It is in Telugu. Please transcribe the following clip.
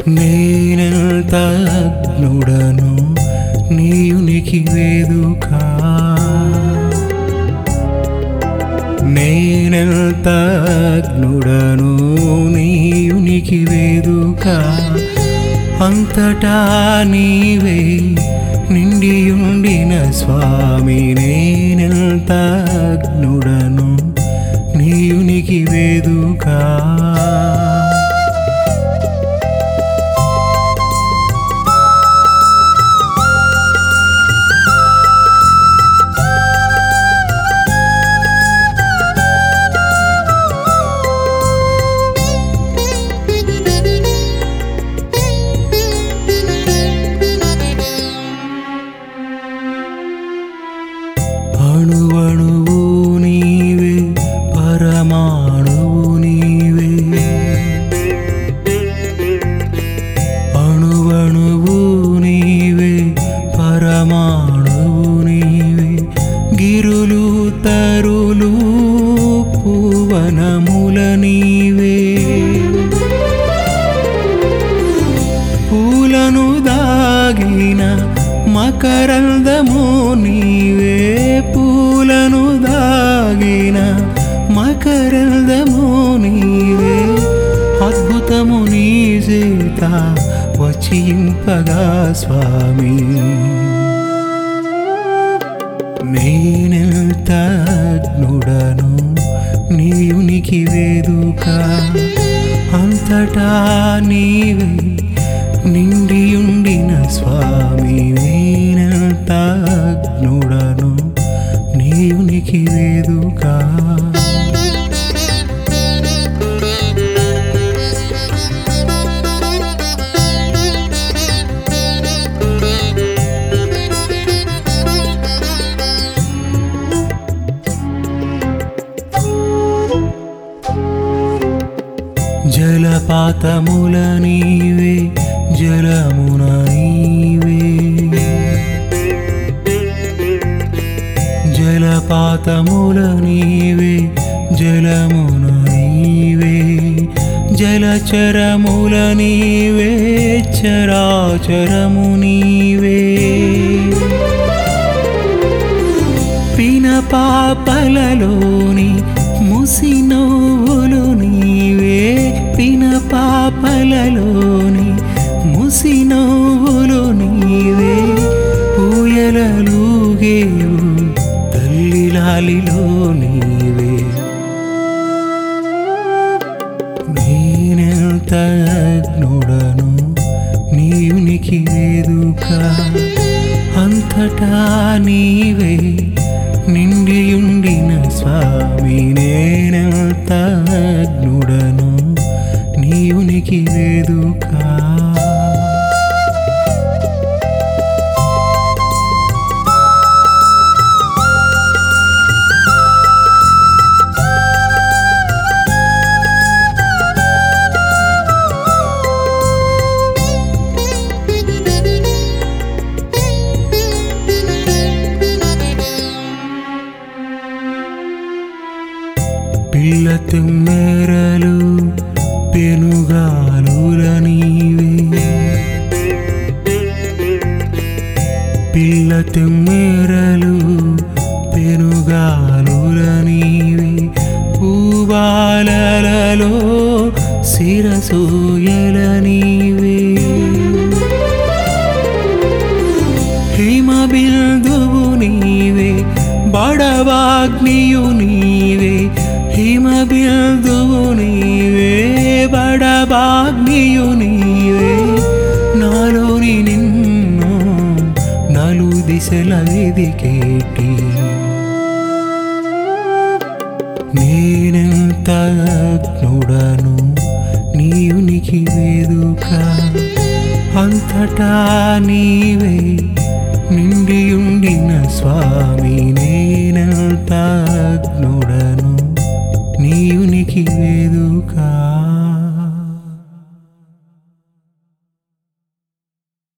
నేనెంత అగ్నుడను నీయునికి వేదుక నేనెంత అగ్నుడను నీయునికి వేదుక అంతటా నీవే నిండియుండిన స్వామి నేనెంత అగ్నుడను నీయునికి వేదుకా అణువణువు నీవే పరమాణువు నీవే అణువణువు నీవే పరమాణువు నీవే గిరులు తరులు పూవనముల నీవే పూలను దాగిన మకరందము నీవే పూలను దాగిన మకరందము నీవే అద్భుతము నీ చేత వచ్చింపగా స్వామి నేనెంత అగ్నుడను నీయునికి వేదుక అంతటా నీవే నిండియుండిన స్వామి నేనెంత అగ్నుడను నీయునికి వేదుక జలపాతముల నీవే జలమున నీవే జలపాతముల నీవే జలమున నీవే జలచరముల నీవే చరాచరము నీవే పిన పాపలలోని ముసినోవులు నీవే పిన పాపలలోని ముసినోవులు నీవే ఊయలలుగేవు తల్లిలాలిలో నీవే నేనెంత అగ్నుడను నీయునికి వేదుక అంతటా నీవే నిండియుండిన స్వామి నేనెంత అగ్నుడను నీయునికి వేదుక పిల్ల తుమ్మెరలు పెనుగాలుల నీవే పిల్ల తుమ్మెరలు పెనుగాలుల నీవే పూబాలలో శిరసూయల నీవే హిమ బిందువు నీవే బడవాగ్నియు నీవే హిమ బిందువు నీవే బడవాగ్నియు నీవే నాలోని నిన్ను నలు దిశల వెదికేటి నేనెంత అగ్నుడను నీయునికి వేదుక అంతటా నీవే నిండియుండిన స్వామి నేనెంత అగ్నుడను నీయునికి వేదుకా